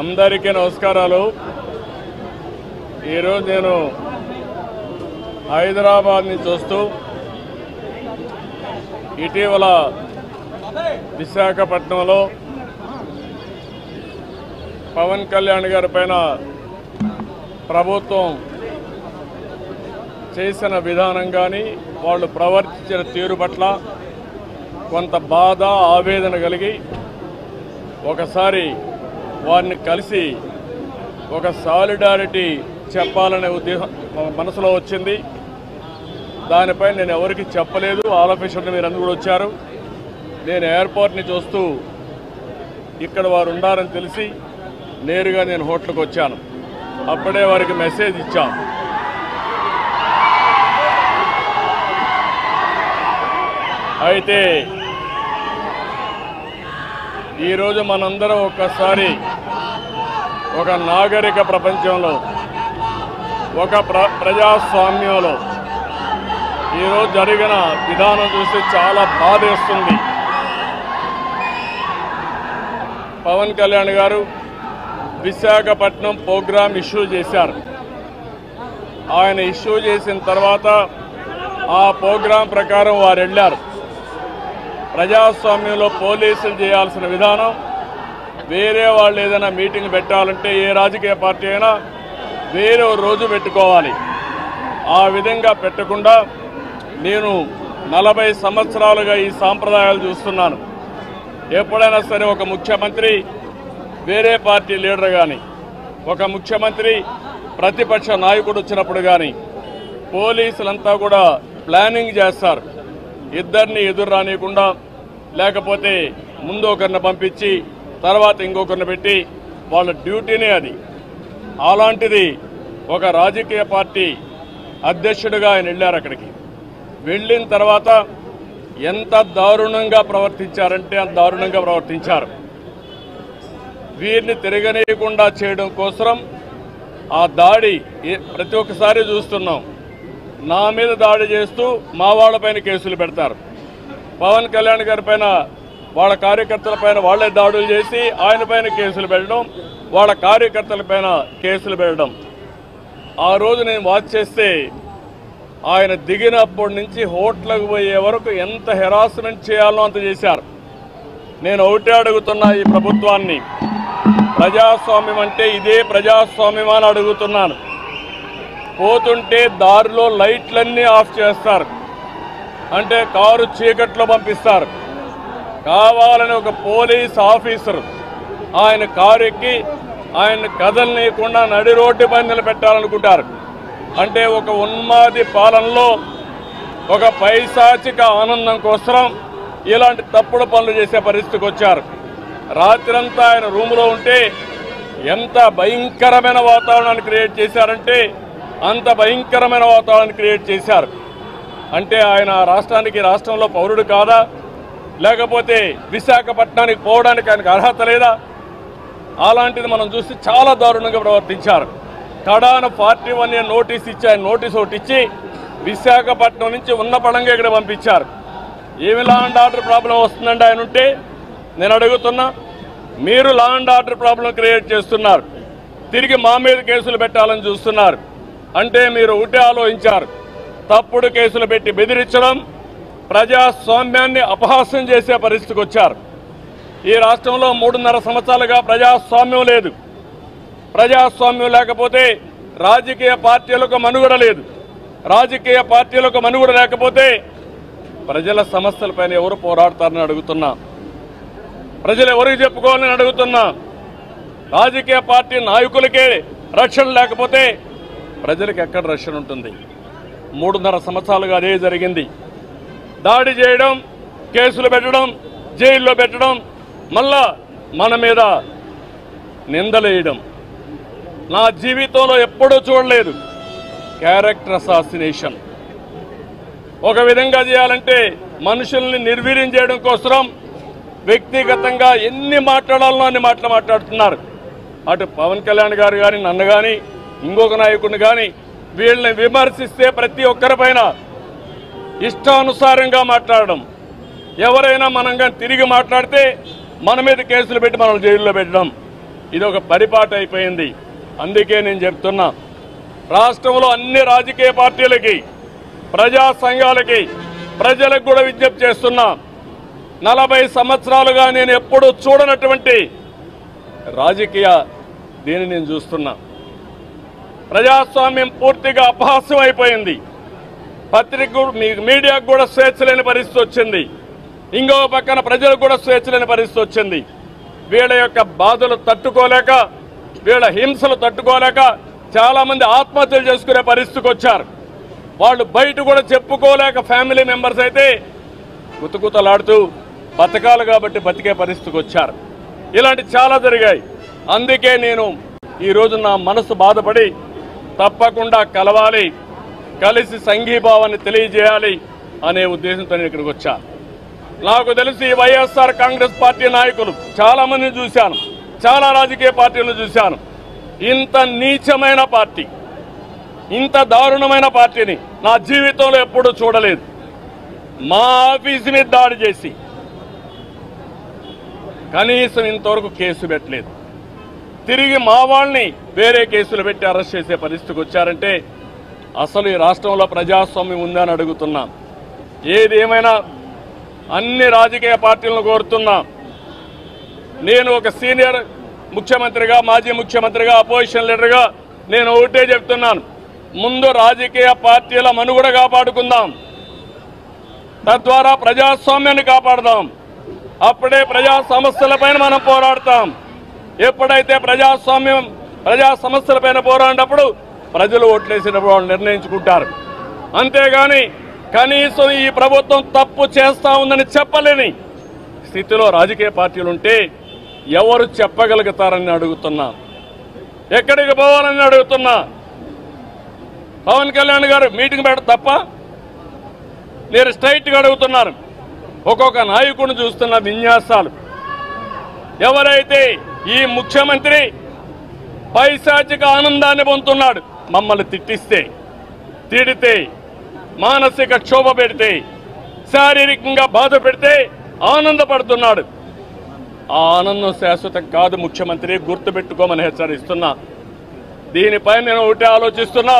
అందరికీ నమస్కారాలు ఈరోజు నేను హైదరాబాద్ నుంచి వస్తూ ఇటీవల విశాఖపట్నంలో పవన్ కళ్యాణ్ గారి పైన ప్రభుత్వం చేసిన విధానం కానీ వాళ్ళు ప్రవర్తించిన తీరు పట్ల కొంత బాధ ఆవేదన కలిగి ఒకసారి వారిని కలిసి ఒక సాలిడారిటీ చెప్పాలనే ఉద్దేశం మనసులో వచ్చింది దానిపై నేను ఎవరికి చెప్పలేదు ఆల్ ఆఫీసర్లు మీరు అందరూ కూడా వచ్చారు నేను ఎయిర్పోర్ట్ నుంచి వస్తూ ఇక్కడ వారు ఉన్నారని తెలిసి నేరుగా నేను హోటల్కి వచ్చాను అప్పుడే వారికి మెసేజ్ ఇచ్చాం అయితే ఈరోజు మనందరం ఒక్కసారి ఒక నాగరిక ప్రపంచంలో ఒక ప్ర ప్రజాస్వామ్యంలో ఈరోజు జరిగిన విధానం చూస్తే చాలా బాధేస్తుంది పవన్ కళ్యాణ్ గారు విశాఖపట్నం ప్రోగ్రాం ఇష్యూ చేశారు ఆయన ఇష్యూ చేసిన తర్వాత ఆ ప్రోగ్రాం ప్రకారం వారు వెళ్ళారు ప్రజాస్వామ్యంలో పోలీసులు చేయాల్సిన విధానం వేరే వాళ్ళు ఏదైనా మీటింగ్ పెట్టాలంటే ఏ రాజకీయ పార్టీ అయినా వేరే ఓ రోజు పెట్టుకోవాలి ఆ విధంగా పెట్టకుండా నేను నలభై సంవత్సరాలుగా ఈ సాంప్రదాయాలు చూస్తున్నాను ఎప్పుడైనా సరే ఒక ముఖ్యమంత్రి వేరే పార్టీ లీడర్ కానీ ఒక ముఖ్యమంత్రి ప్రతిపక్ష నాయకుడు వచ్చినప్పుడు కానీ పోలీసులంతా కూడా ప్లానింగ్ చేస్తారు ఇద్దరిని ఎదురు రానియకుండా లేకపోతే ముందు ఒకరిని పంపించి తర్వాత ఇంకొకరిని పెట్టి వాళ్ళ డ్యూటీనే అది అలాంటిది ఒక రాజకీయ పార్టీ అధ్యక్షుడిగా ఆయన వెళ్ళారు అక్కడికి వెళ్ళిన తర్వాత ఎంత దారుణంగా ప్రవర్తించారంటే అంత దారుణంగా ప్రవర్తించారు వీరిని తిరగనీయకుండా చేయడం కోసం ఆ దాడి ఏ- ప్రతి ఒక్కసారి చూస్తున్నాం నా మీద దాడి చేస్తూ మా వాళ్ళపైన కేసులు పెడతారు పవన్ కళ్యాణ్ గారి పైన వాళ్ళ కార్యకర్తల పైన వాళ్ళే దాడులు చేసి ఆయన పైన కేసులు పెట్టడం వాళ్ళ కార్యకర్తల పైన కేసులు పెట్టడం ఆ రోజు నేను వాచ్ చేస్తే ఆయన దిగినప్పటి నుంచి హోటల్కి పోయే వరకు ఎంత హెరాస్మెంట్ చేయాలో అంత చేశారు నేను ఒకటే అడుగుతున్నా ఈ ప్రభుత్వాన్ని ప్రజాస్వామ్యం అంటే ఇదే ప్రజాస్వామ్యం అని అడుగుతున్నాను పోతుంటే దారిలో లైట్లన్నీ ఆఫ్ చేస్తారు అంటే కారు చీకట్లో పంపిస్తారు కావాలని ఒక పోలీస్ ఆఫీసర్ ఆయన కారు ఎక్కి ఆయన కదలనీయకుండా నడి రోడ్డు పైన నిలబెట్టాలనుకుంటారు అంటే ఒక ఉన్మాది పాలనలో ఒక పైశాచిక ఆనందం కోసం ఇలాంటి తప్పుడు పనులు చేసే పరిస్థితికి వచ్చారు రాత్రంతా ఆయన రూములో ఉంటే ఎంత భయంకరమైన వాతావరణాన్ని క్రియేట్ చేశారంటే అంత భయంకరమైన వాతావరణాన్ని క్రియేట్ చేశారు అంటే ఆయన రాష్ట్రానికి రాష్ట్రంలో పౌరుడు కాదా లేకపోతే విశాఖపట్నానికి పోవడానికి ఆయనకు అర్హత లేదా అలాంటిది మనం చూస్తే చాలా దారుణంగా ప్రవర్తించారు కడాన పార్టీ వన్ ఇయర్ నోటీస్ ఇచ్చి ఆయన నోటీస్ ఒకటి ఇచ్చి విశాఖపట్నం నుంచి ఉన్న పడంగా ఇక్కడ పంపించారు ఏమి లా అండ్ ఆర్డర్ ప్రాబ్లం వస్తుందండి ఆయన ఉంటే నేను అడుగుతున్నా మీరు law and order problem create చేస్తున్నారు తిరిగి మా మీద కేసులు పెట్టాలని చూస్తున్నారు అంటే మీరు ఒకటే ఆలోచించారు తప్పుడు కేసులు పెట్టి బెదిరించడం ప్రజాస్వామ్యాన్ని అపహాస్యం చేసే పరిస్థితికి వచ్చారు ఈ రాష్ట్రంలో మూడున్నర సంవత్సరాలుగా ప్రజాస్వామ్యం లేదు ప్రజాస్వామ్యం లేకపోతే రాజకీయ పార్టీలకు మనుగడ లేదు రాజకీయ పార్టీలకు మనుగడ లేకపోతే ప్రజల సమస్యలపైన ఎవరు పోరాడతారని అడుగుతున్నా ప్రజలు ఎవరికి చెప్పుకోవాలని అడుగుతున్నా రాజకీయ పార్టీ నాయకులకే రక్షణ లేకపోతే ప్రజలకు ఎక్కడ రక్షణ ఉంటుంది మూడున్నర సంవత్సరాలుగా అదే జరిగింది దాడి చేయడం కేసులు పెట్టడం జైల్లో పెట్టడం మళ్ళా మన మీద నిందలేయడం నా జీవితంలో ఎప్పుడూ చూడలేదు క్యారెక్టర్ అసాసినేషన్ ఒక విధంగా చేయాలంటే మనుషుల్ని నిర్వీర్యం చేయడం కోసం వ్యక్తిగతంగా ఎన్ని మాట్లాడాలనో అన్ని మాటలు మాట్లాడుతున్నారు అటు పవన్ కళ్యాణ్ గారు కానీ నన్ను కానీ ఇంకొక నాయకుడిని కానీ వీళ్ళని విమర్శిస్తే ప్రతి ఒక్కరిపైన ఇష్టానుసారంగా మాట్లాడడం ఎవరైనా మనం కానీ తిరిగి మాట్లాడితే మన మీద కేసులు పెట్టి మనల్ని జైల్లో పెట్టడం ఇది ఒక పరిపాటు అయిపోయింది అందుకే నేను చెప్తున్నా రాష్ట్రంలో అన్ని రాజకీయ పార్టీలకి ప్రజా సంఘాలకి ప్రజలకు కూడా విజ్ఞప్తి చేస్తున్నా నలభై సంవత్సరాలుగా నేను ఎప్పుడూ చూడనటువంటి రాజకీయ దీన్ని నేను చూస్తున్నా ప్రజాస్వామ్యం పూర్తిగా అపహాస్యం అయిపోయింది పత్రిక మీడియాకు కూడా స్వేచ్ఛ లేని పరిస్థితి వచ్చింది ఇంకో పక్కన ప్రజలకు కూడా స్వేచ్ఛ లేని పరిస్థితి వచ్చింది వీళ్ళ యొక్క బాధలు తట్టుకోలేక వీళ్ళ హింసలు తట్టుకోలేక చాలా మంది ఆత్మహత్యలు చేసుకునే పరిస్థితికి వచ్చారు వాళ్ళు బయట కూడా చెప్పుకోలేక ఫ్యామిలీ మెంబర్స్ అయితే కుతకుతలాడుతూ బతకాలి కాబట్టి బతికే పరిస్థితికి వచ్చారు ఇలాంటి చాలా జరిగాయి అందుకే నేను ఈరోజు నా మనసు బాధపడి తప్పకుండా కలవాలి కలిసి సంఘీభావాన్ని తెలియజేయాలి అనే ఉద్దేశంతో నేను ఇక్కడికి వచ్చా నాకు తెలిసి వైఎస్ఆర్ కాంగ్రెస్ పార్టీ నాయకులు చాలా మందిని చూశాను చాలా రాజకీయ పార్టీలను చూశాను ఇంత నీచమైన పార్టీ ఇంత దారుణమైన పార్టీని నా జీవితంలో ఎప్పుడూ చూడలేదు మా ఆఫీసు మీద దాడి చేసి కనీసం ఇంతవరకు కేసు పెట్టలేదు తిరిగి మా వాళ్ళని వేరే కేసులు పెట్టి అరెస్ట్ చేసే పరిస్థితికి వచ్చారంటే అసలు ఈ రాష్ట్రంలో ప్రజాస్వామ్యం ఉందని అడుగుతున్నా ఏది ఏమైనా అన్ని రాజకీయ పార్టీలను కోరుతున్నా నేను ఒక సీనియర్ ముఖ్యమంత్రిగా మాజీ ముఖ్యమంత్రిగా అపోజిషన్ లీడర్గా నేను ఒకటే చెప్తున్నాను ముందు రాజకీయ పార్టీల మనుగడ కాపాడుకుందాం తద్వారా ప్రజాస్వామ్యాన్ని కాపాడదాం అప్పుడే ప్రజా సమస్యలపైన మనం పోరాడతాం ఎప్పుడైతే ప్రజాస్వామ్యం ప్రజా సమస్యలపైన పోరాడినప్పుడు ప్రజలు ఓట్లేసినప్పుడు వాళ్ళు నిర్ణయించుకుంటారు అంతేగాని కనీసం ఈ ప్రభుత్వం తప్పు చేస్తా ఉందని చెప్పలేని స్థితిలో రాజకీయ పార్టీలు ఉంటే ఎవరు చెప్పగలుగుతారని అడుగుతున్నా ఎక్కడికి పోవాలని అడుగుతున్నా పవన్ కళ్యాణ్ గారు మీటింగ్ పెట్ట తప్ప నేను స్ట్రైట్గా అడుగుతున్నాను ఒక్కొక్క నాయకుడిని చూస్తున్న విన్యాసాలు ఎవరైతే ఈ ముఖ్యమంత్రి పైశాచిక ఆనందాన్ని పొందుతున్నాడు మమ్మల్ని తిట్టిస్తే తిడితే మానసిక క్షోభ పెడితే శారీరకంగా బాధ పెడితే ఆనందపడుతున్నాడు ఆ ఆనందం శాశ్వతం కాదు ముఖ్యమంత్రి గుర్తుపెట్టుకోమని హెచ్చరిస్తున్నా దీనిపై నేను ఒకటి ఆలోచిస్తున్నా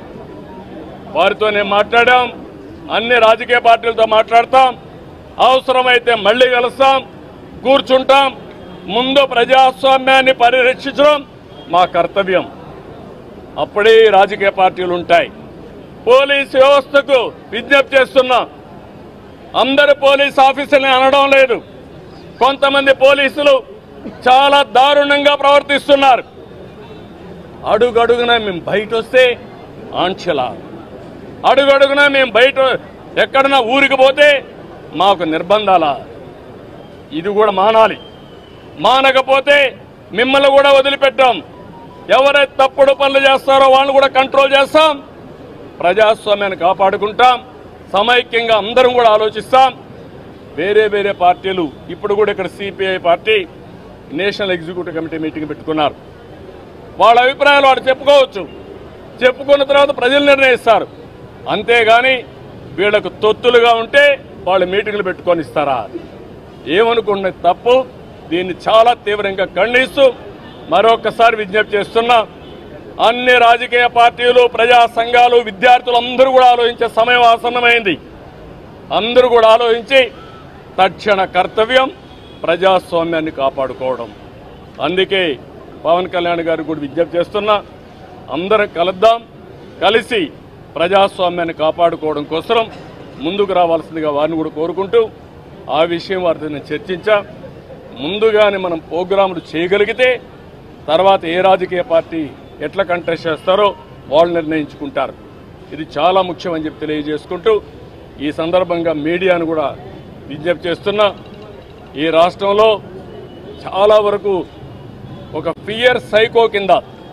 వారితో నేను మాట్లాడాం అన్ని రాజకీయ పార్టీలతో మాట్లాడతాం అవసరమైతే మళ్ళీ కలుస్తాం కూర్చుంటాం ముందు ప్రజాస్వామ్యాన్ని పరిరక్షించడం మా కర్తవ్యం అప్పుడే ఈ రాజకీయ పార్టీలు ఉంటాయి పోలీస్ వ్యవస్థకు విజ్ఞప్తి చేస్తున్నా అందరు పోలీస్ ఆఫీసర్ని అనడం లేదు కొంతమంది పోలీసులు చాలా దారుణంగా ప్రవర్తిస్తున్నారు అడుగడుగున మేము బయట వస్తే ఆంక్షల అడుగడుగున మేము బయట ఎక్కడన్నా ఊరికి పోతే మాకు నిర్బంధాల ఇది కూడా మానాలి మానకపోతే మిమ్మల్ని కూడా వదిలిపెట్టాం ఎవరైతే తప్పుడు పనులు చేస్తారో వాళ్ళని కూడా కంట్రోల్ చేస్తాం ప్రజాస్వామ్యాన్ని కాపాడుకుంటాం సమైక్యంగా అందరం కూడా ఆలోచిస్తాం వేరే వేరే పార్టీలు ఇప్పుడు కూడా ఇక్కడ CPI party national executive committee meeting పెట్టుకున్నారు వాళ్ళ అభిప్రాయాలు వాడు చెప్పుకోవచ్చు చెప్పుకున్న తర్వాత ప్రజలు నిర్ణయిస్తారు అంతేగాని వీళ్ళకు తొత్తులుగా ఉంటే వాళ్ళు మీటింగ్లు పెట్టుకొని ఇస్తారా ఏమనుకున్న తప్పు దీన్ని చాలా తీవ్రంగా ఖండిస్తూ మరొకసారి విజ్ఞప్తి చేస్తున్నా అన్ని రాజకీయ పార్టీలు ప్రజా సంఘాలు విద్యార్థులు అందరూ కూడా ఆలోచించే సమయం ఆసన్నమైంది అందరూ కూడా ఆలోచించి తక్షణ కర్తవ్యం ప్రజాస్వామ్యాన్ని కాపాడుకోవడం అందుకే పవన్ కళ్యాణ్ గారికి కూడా విజ్ఞప్తి చేస్తున్నా అందరం కలుద్దాం కలిసి ప్రజాస్వామ్యాన్ని కాపాడుకోవడం కోసం ముందుకు రావాల్సిందిగా వారిని కూడా కోరుకుంటూ ఆ విషయం వారితో నేను చర్చించా ముందుగానే మనం ప్రోగ్రాములు చేయగలిగితే తర్వాత ఏ రాజకీయ పార్టీ ఎట్లా కంటెస్ట్ చేస్తారో వాళ్ళు నిర్ణయించుకుంటారు ఇది చాలా ముఖ్యమని చెప్పి తెలియజేసుకుంటూ ఈ సందర్భంగా మీడియాను కూడా విజ్ఞప్తి చేస్తున్నా ఈ రాష్ట్రంలో చాలా వరకు ఒక ఫియర్ సైకో కింద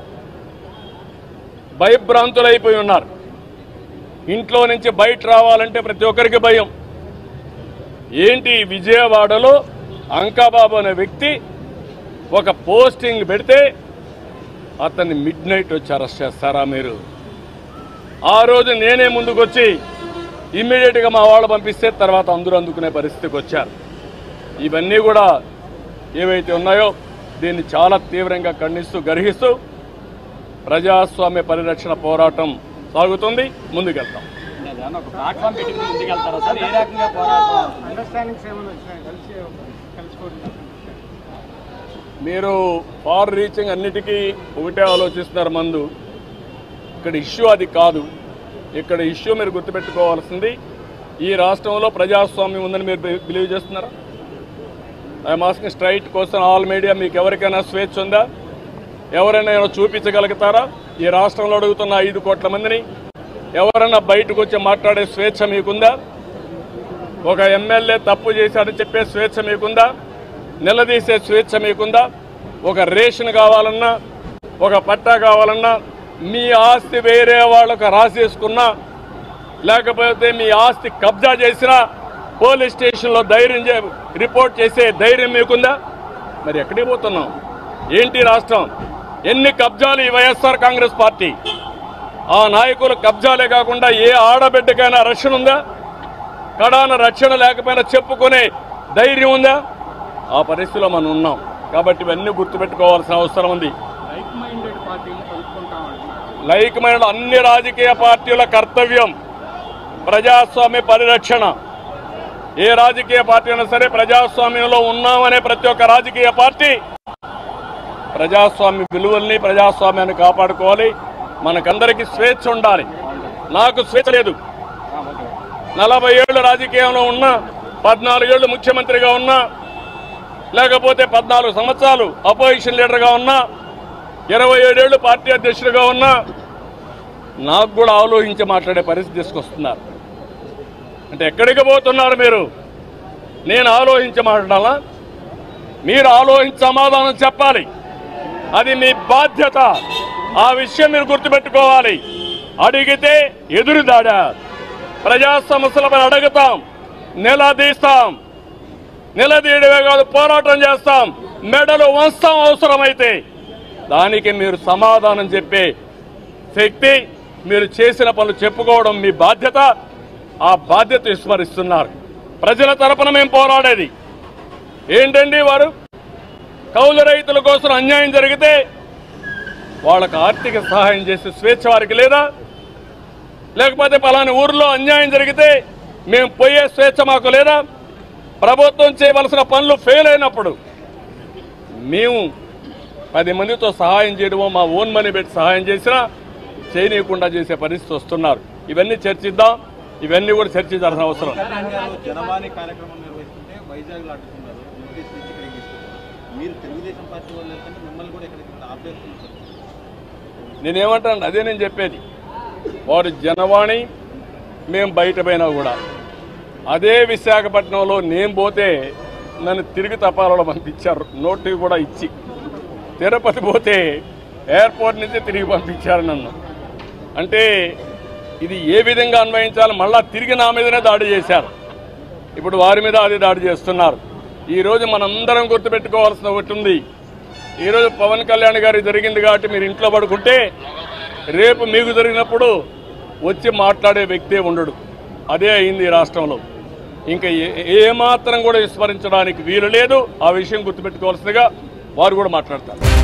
భయభ్రాంతులైపోయి ఉన్నారు ఇంట్లో నుంచి బయట రావాలంటే ప్రతి ఒక్కరికి భయం ఏంటి విజయవాడలో అంకాబాబు అనే వ్యక్తి ఒక పోస్టింగ్ పెడితే అతన్ని మిడ్ నైట్ వచ్చి అరెస్ట్ చేస్తారా మీరు ఆ రోజు నేనే ముందుకొచ్చి ఇమ్మీడియట్గా మా వాళ్ళు పంపిస్తే తర్వాత అందరూ అందుకునే పరిస్థితికి వచ్చారు ఇవన్నీ కూడా ఏవైతే ఉన్నాయో దీన్ని చాలా తీవ్రంగా ఖండిస్తూ గర్హిస్తూ ప్రజాస్వామ్య పరిరక్షణ పోరాటం సాగుతుంది ముందుకెళ్తాం ఏదైనా ఒక ప్లాట్ఫామ్ పెట్టుకుని ముందుకెళ్తారా సార్ ఏ రకంగా పోరాటం అండర్స్టాండింగ్స్ ఏమైనా వచ్చినాయి కలిసి కలిసిపోతుంది మీరు ఫార్ రీచింగ్ అన్నిటికీ ఒకటే ఆలోచిస్తున్నారు మందు ఇక్కడ ఇష్యూ అది కాదు ఇక్కడ ఇష్యూ మీరు గుర్తుపెట్టుకోవాల్సింది ఈ రాష్ట్రంలో ప్రజాస్వామ్యం ఉందని మీరు బి- బిలీవ్ చేస్తున్నారా I'm asking straight question all media మీకు ఎవరికైనా స్వేచ్ఛ ఉందా ఎవరైనా ఏమైనా చూపించగలుగుతారా ఈ రాష్ట్రంలో అడుగుతున్న ఐదు కోట్ల మందిని ఎవరైనా బయటకు వచ్చి మాట్లాడే స్వేచ్ఛ మీకుందా ఒక ఎమ్మెల్యే తప్పు చేశాడని చెప్పే స్వేచ్ఛ మీకుందా నిలదీసే స్వేచ్ఛ మీకుందా ఒక రేషన్ కావాలన్నా ఒక పట్టా కావాలన్నా మీ ఆస్తి వేరే వాళ్ళకు రాసేసుకున్నా లేకపోతే మీ ఆస్తి కబ్జా చేసినా పోలీస్ స్టేషన్లో ధైర్యం చే రిపోర్ట్ చేసే ధైర్యం మీకుందా మరి ఎక్కడికి పోతున్నాం ఏంటి రాష్ట్రం ఎన్ని కబ్జాలు ఈ వైఎస్ఆర్ కాంగ్రెస్ పార్టీ ఆ నాయకులు కబ్జాలే కాకుండా ఏ ఆడబిడ్డకైనా రక్షణ ఉందా కడాన రక్షణ లేకపోయినా చెప్పుకునే ధైర్యం ఉందా ఆ పరిస్థితిలో మనం ఉన్నాం కాబట్టి ఇవన్నీ గుర్తుపెట్టుకోవాల్సిన అవసరం ఉంది లైక్ మైండెడ్ పార్టీని కలుపుకుంటామంటున్నారు లైకమైన అన్ని రాజకీయ పార్టీల కర్తవ్యం ప్రజాస్వామ్య పరిరక్షణ ఏ రాజకీయ పార్టీ అయినా సరే ప్రజాస్వామ్యంలో ఉన్నామనే ప్రతి ఒక్క రాజకీయ పార్టీ ప్రజాస్వామ్య విలువల్ని ప్రజాస్వామ్యాన్ని కాపాడుకోవాలి మనకందరికీ స్వేచ్ఛ ఉండాలి నాకు స్వేచ్ఛ లేదు నలభై ఏళ్ళు రాజకీయంలో ఉన్నా పద్నాలుగేళ్లు ముఖ్యమంత్రిగా ఉన్నా లేకపోతే పద్నాలుగు సంవత్సరాలు అపోజిషన్ లీడర్గా ఉన్నా ఇరవై ఏడేళ్లు పార్టీ అధ్యక్షుడిగా ఉన్నా నాకు కూడా ఆలోచించి మాట్లాడే పరిస్థితి తీసుకొస్తున్నారు అంటే ఎక్కడికి పోతున్నారు మీరు నేను ఆలోచించి మాట్లాడాలా మీరు ఆలోచించి సమాధానం చెప్పాలి అది మీ బాధ్యత ఆ విషయం మీరు గుర్తుపెట్టుకోవాలి అడిగితే ఎదురు దాడా ప్రజా సమస్యలపై అడుగుతాం నిలదీస్తాం నిలదీయడమే కాదు పోరాటం చేస్తాం మెడలు వంస్తాం అవసరమైతే దానికి మీరు సమాధానం చెప్పే శక్తి మీరు చేసిన పనులు చెప్పుకోవడం మీ బాధ్యత ఆ బాధ్యత విస్మరిస్తున్నారు ప్రజల తరపున మేము పోరాడేది ఏంటండి వారు కౌలు రైతుల కోసం అన్యాయం జరిగితే వాళ్ళకు ఆర్థిక సహాయం చేసే స్వేచ్ఛ వారికి లేదా లేకపోతే పలాని ఊర్లో అన్యాయం జరిగితే మేము పోయే స్వేచ్ఛ మాకు లేదా ప్రభుత్వం చేయవలసిన పనులు ఫెయిల్ అయినప్పుడు మేము పది మందితో సహాయం చేయడమో మా ఓన్ మనీ పెట్టి సహాయం చేసినా చేయనీయకుండా చేసే పరిస్థితి వస్తున్నారు ఇవన్నీ చర్చిద్దాం ఇవన్నీ కూడా చర్చించాల్సిన అవసరం కళ్యాణ్ గారు జనవాణి కార్యక్రమం నిర్వహిస్తుంటే వైజాగ్ లో అడ్డుకున్నారు నోటీస్ ఇచ్చి ఇక్కడికి తీసుకొచ్చారు మీరు తెలుగుదేశం పార్టీ వాళ్ళు వెళ్తుంటే మిమ్మల్ని కూడా ఇక్కడికి ఆపేస్తున్నారు నేనేమంటాను అదే నేను చెప్పేది వారు జనవాణి మేము బయట పోయినా కూడా అదే విశాఖపట్నంలో నేను పోతే నన్ను తిరిగి తపాలలో పంపించారు నోటు కూడా ఇచ్చి తిరుపతి పోతే ఎయిర్పోర్ట్ నుంచి తిరిగి పంపించారు నన్ను అంటే ఇది ఏ విధంగా అన్వయించాలో మళ్ళా తిరిగి నా మీదనే దాడి చేశారు ఇప్పుడు వారి మీద అది దాడి చేస్తున్నారు ఈరోజు మనందరం గుర్తుపెట్టుకోవాల్సిన ఒకటి ఉంది ఈరోజు పవన్ కళ్యాణ్ గారికి జరిగింది కాబట్టి మీరు ఇంట్లో పడుకుంటే రేపు మీకు జరిగినప్పుడు వచ్చి మాట్లాడే వ్యక్తే ఉండడు అదే అయింది ఈ రాష్ట్రంలో ఇంకా ఏ- ఏమాత్రం కూడా విస్మరించడానికి వీలు లేదు ఆ విషయం గుర్తుపెట్టుకోవాల్సిందిగా వారు కూడా మాట్లాడతారు